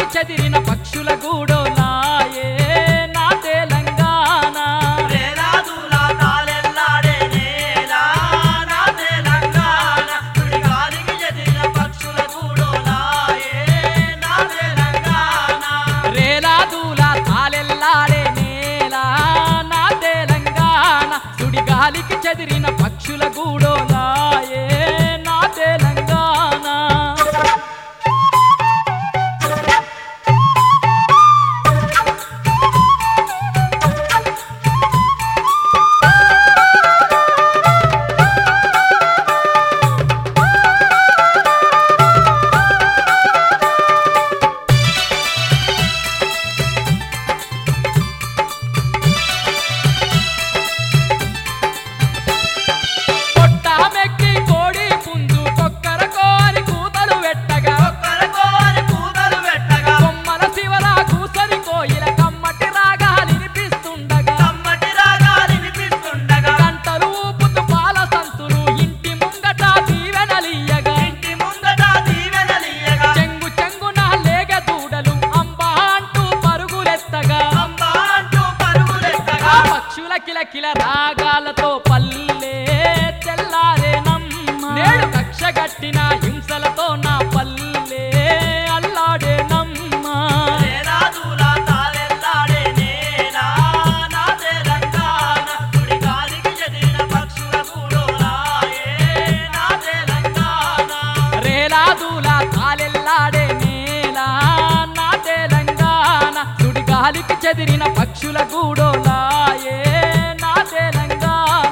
చెదిరిన పక్షుల గూడోలాయే నా తెలంగాణ రేలాదుల తాళెల్లాడే నేల నా తెలంగాణ సుడిగాలికి చెదిరిన పక్షుల గూడోలాయే నా తెలంగాణ రేలాదూల తాలెల్లాడే నేల నా తెలంగాణ సుడిగాలికి చెదిరిన పక్షుల గూడోలాయే నా తెలంగాణ పొట్టామెక్కి కోడి పుంజు కొక్కర కోరి కూతలు పెట్టగా ఒక్కరకోరి కూతలు పెట్టగా కొమ్మల శివల కూసరి కోయిల కమ్మటి రాగాలినిపిస్తుండగా కమ్మటి రాగాలు వినిపిస్తుండగా గంటలు ఊపుతూ పాల సంతులు ఇంటి ముంగట దీవెనలియగా ఇంటి ముందట దీవెనలియగా చెంగు చెంగున లేగ దూడలు అంబా అంటూ పరుగులెత్తగా అంబ అంటూ పరుగులెత్తగా ఆ పక్షుల కిలకిల రాగాలతో పల్లె తెల్లారేనమ్మ నేడు కక్ష గట్టిన హింసలతో నా పల్లె అల్లాడేనమ్మ రేలాదుల తాళెల్లాడే నేల నా తెలంగాణ సుడిగాలికి చెదిరిన పక్షుల గూడోలాయే నా తెలంగాణ రేలాదుల తాలెల్లాడే నేల నా తెలంగాణ సుడిగాలికి చెదిరిన పక్షుల గూడోలాయే నా తెలంగాణ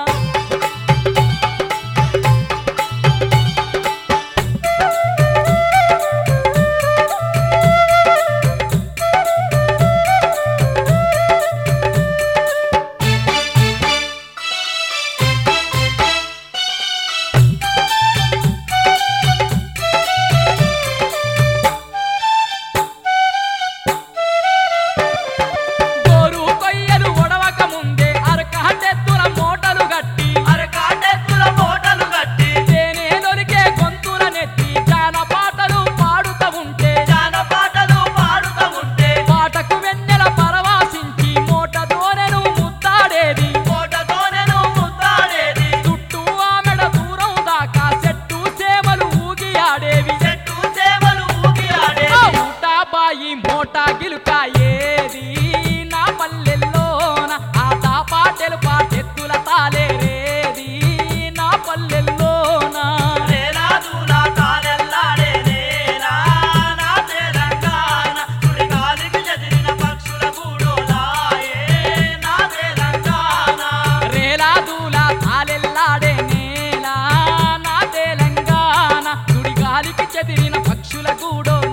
గోరు కొయ్యలు ఒడవక ముందే అరకాటెత్తుల మూటలు గట్టి అరకాటెత్తుల మూటలు కట్టి తేనె దొరికే గొంతుల నెత్తి జానపాటలు పాడుతూ ఉంటే జానపాటలు పాడుతూ ఉంటే పాటకు వెన్నెల పరవాసించి మూట దోనెను ముద్దాడేది కోటతోనెను ముద్దాడేది చుట్టూ ఆమెడ దూరం దాకా చెట్టు సేవలు ఊగి ఆడేవి చెట్టు సేవలు ఊగి ఆ ఆడేది ఊటా బాయి మోటా గిలుక ఏది నా పల్లెల్లోన ఆట పాటలు పాటెత్తుల తాలేరేది నా పల్లెల్లోన రేలాదుల తాళెల్లాడే నేల నా తెలంగాణ సుడిగాలికి చెదిరిన పక్షుల గూడోలాయే నా తెలంగాణ రేలాదూల తాలెల్లాడే నేల నా తెలంగాణ సుడిగాలికి చెదిరిన పక్షుల గూడో